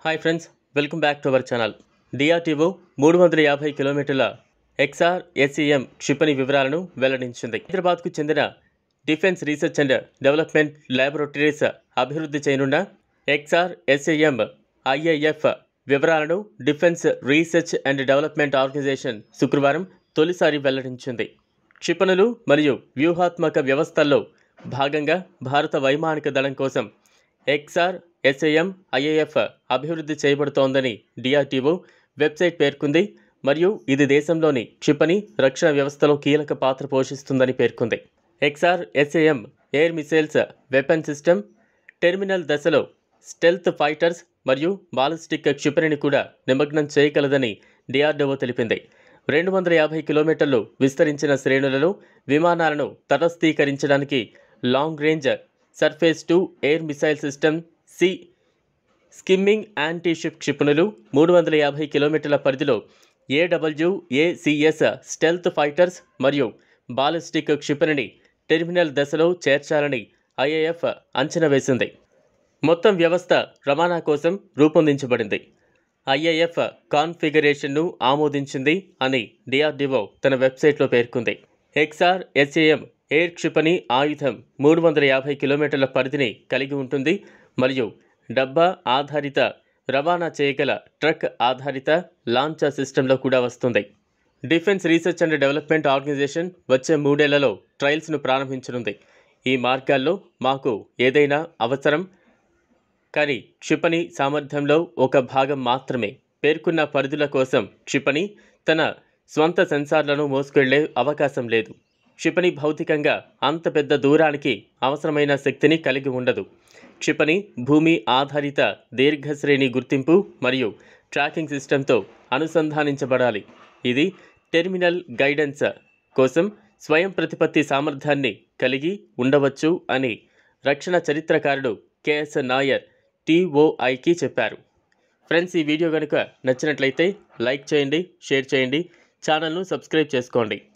hi friends welcome back to our channel DRDO మూడు వందల యాభై కిలోమీటర్ల ఎక్స్ఆర్ ఎస్ఈఎం క్షిపణి వివరాలను వెల్లడించింది హైదరాబాద్కు చెందిన defence research and development laboratories అభివృద్ధి చేయనున్న ఎక్స్ఆర్ ఎస్ఈఎం ఐఏఎఫ్ వివరాలను defence research and development organisation శుక్రవారం తొలిసారి వెల్లడించింది క్షిపణులు మరియు వ్యూహాత్మక వ్యవస్థల్లో భాగంగా భారత వైమానిక దళం కోసం ఎక్స్ఆర్ ఎస్ఏఎం ఐఏఎఫ్ అభివృద్ధి చేయబడుతోందని డిఆర్టీఓ వెబ్సైట్ పేర్కొంది మరియు ఇది దేశంలోని క్షిపణి రక్షణ వ్యవస్థలో కీలక పాత్ర పోషిస్తుందని పేర్కొంది XR SAM air missiles weapon system terminal దశలో స్టెల్త్ ఫైటర్స్ మరియు బాలిస్టిక్ క్షిపణిని కూడా నిమగ్నం చేయగలదని డిఆర్డీఓ తెలిపింది రెండు వందల యాభై కిలోమీటర్లు విస్తరించిన శ్రేణులలో విమానాలను తటస్థీకరించడానికి long range surface to air missile system sea skimming anti ship క్షిపణులు మూడు వందల యాభై కిలోమీటర్ల పరిధిలో ఏడబ్ల్యూ ఏసిఎస్ స్టెల్త్ ఫైటర్స్ మరియు బాలిస్టిక్ క్షిపణిని టెర్మినల్ దశలో చేర్చాలని ఐఏఎఫ్ అంచనా వేసింది మొత్తం వ్యవస్థ రవాణా కోసం రూపొందించబడింది ఐఏఎఫ్ కాన్ఫిగరేషన్ను ఆమోదించింది అని డిఆర్డిఓ తన వెబ్సైట్లో పేర్కొంది ఎక్స్ఆర్ ఎస్ఏఎం ఎయిర్ క్షిపణి ఆయుధం మూడు వందల యాభై కిలోమీటర్ల పరిధిని కలిగి ఉంటుంది మరియు డబ్బా ఆధారిత రవాణా చేయగల ట్రక్ ఆధారిత లాంచర్ సిస్టంలో కూడా వస్తుంది defence research and development organisation వచ్చే మూడేళ్లలో ట్రయల్స్ను ప్రారంభించనుంది ఈ మార్గాల్లో మాకు ఏదైనా అవసరం కానీ క్షిపణి సామర్థ్యంలో ఒక భాగం మాత్రమే పేర్కొన్న పరిధుల కోసం క్షిపణి తన స్వంత సెన్సార్లను మోసుకెళ్లే అవకాశం లేదు క్షిపణి భౌతికంగా అంత పెద్ద దూరానికి అవసరమైన శక్తిని కలిగి ఉండదు క్షిపణి భూమి ఆధారిత దీర్ఘశ్రేణి గుర్తింపు మరియు ట్రాకింగ్ సిస్టంతో అనుసంధానించబడాలి ఇది టెర్మినల్ గైడెన్స్ కోసం స్వయం ప్రతిపత్తి సామర్థ్యాన్ని కలిగి ఉండవచ్చు అని రక్షణ చరిత్రకారుడు కెఎస్ నాయర్ టీఓఐకి చెప్పారు ఫ్రెండ్స్ ఈ వీడియో కనుక నచ్చినట్లయితే లైక్ చేయండి షేర్ చేయండి ఛానల్ను సబ్స్క్రైబ్ చేసుకోండి